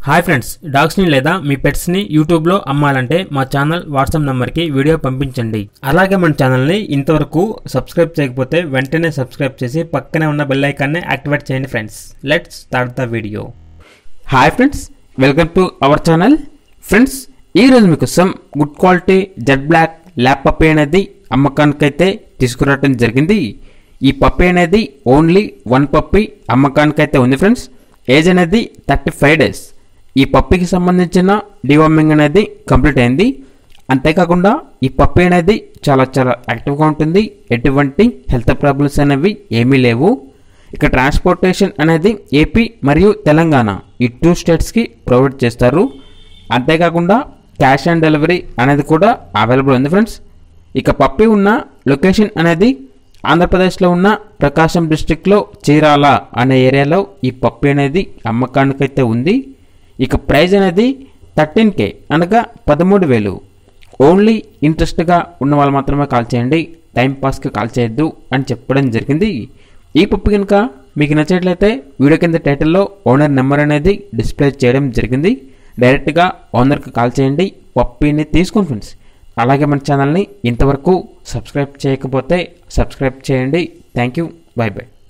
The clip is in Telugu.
హాయ్ ఫ్రెండ్స్ డాగ్స్ని లేదా మీ పెట్స్ని యూట్యూబ్లో అమ్మాలంటే మా ఛానల్ వాట్సాప్ నెంబర్కి వీడియో పంపించండి అలాగే మన ఛానల్ని ఇంతవరకు సబ్స్క్రైబ్ చేయకపోతే వెంటనే సబ్స్క్రైబ్ చేసి పక్కనే ఉన్న బెల్ ఐకాన్ని యాక్టివేట్ చేయండి friends let's start the video hi friends welcome to our channel friends ఈరోజు మీకోసం good quality jet black lab puppy అనేది అమ్మకానికైతే తీసుకురావడం జరిగింది ఈ పప్పీ అనేది ఓన్లీ వన్ పప్పీ అమ్మకానికైతే ఉంది ఫ్రెండ్స్ ఏజ్ అనేది థర్టీ ఫైవ్ డేస్ ఈ పప్పీకి సంబంధించిన డివార్మింగ్ అనేది కంప్లీట్ అయింది అంతేకాకుండా ఈ పప్పీ అనేది చాలా చాలా యాక్టివ్గా ఉంటుంది ఎటువంటి హెల్త్ ప్రాబ్లమ్స్ అనేవి ఏమీ లేవు ఇక ట్రాన్స్పోర్టేషన్ అనేది ఏపీ మరియు తెలంగాణ ఈ టూ స్టేట్స్కి ప్రొవైడ్ చేస్తారు అంతేకాకుండా క్యాష్ ఆన్ డెలివరీ అనేది కూడా అవైలబుల్ ఉంది ఫ్రెండ్స్ ఇక పప్పి ఉన్న లొకేషన్ అనేది ఆంధ్రప్రదేశ్లో ఉన్న ప్రకాశం డిస్టిక్లో చీరాల అనే ఏరియాలో ఈ పప్పి అనేది అమ్మకానికైతే ఉంది ఇక ప్రైస్ అనేది థర్టీన్ కే అనగా పదమూడు వేలు ఓన్లీ ఇంట్రెస్ట్గా ఉన్న వాళ్ళు మాత్రమే కాల్ చేయండి టైం పాస్కి కాల్ చేయొద్దు అని చెప్పడం జరిగింది ఈ పప్పు కనుక మీకు నచ్చినట్లయితే వీడియో కింద టైటిల్లో ఓనర్ నెంబర్ అనేది డిస్ప్లే చేయడం జరిగింది డైరెక్ట్గా ఓనర్కి కాల్ చేయండి పప్పీని తీసుకోండి ఫ్రెండ్స్ అలాగే మన ఛానల్ని ఇంతవరకు సబ్స్క్రైబ్ చేయకపోతే సబ్స్క్రైబ్ చేయండి థ్యాంక్ యూ బై బై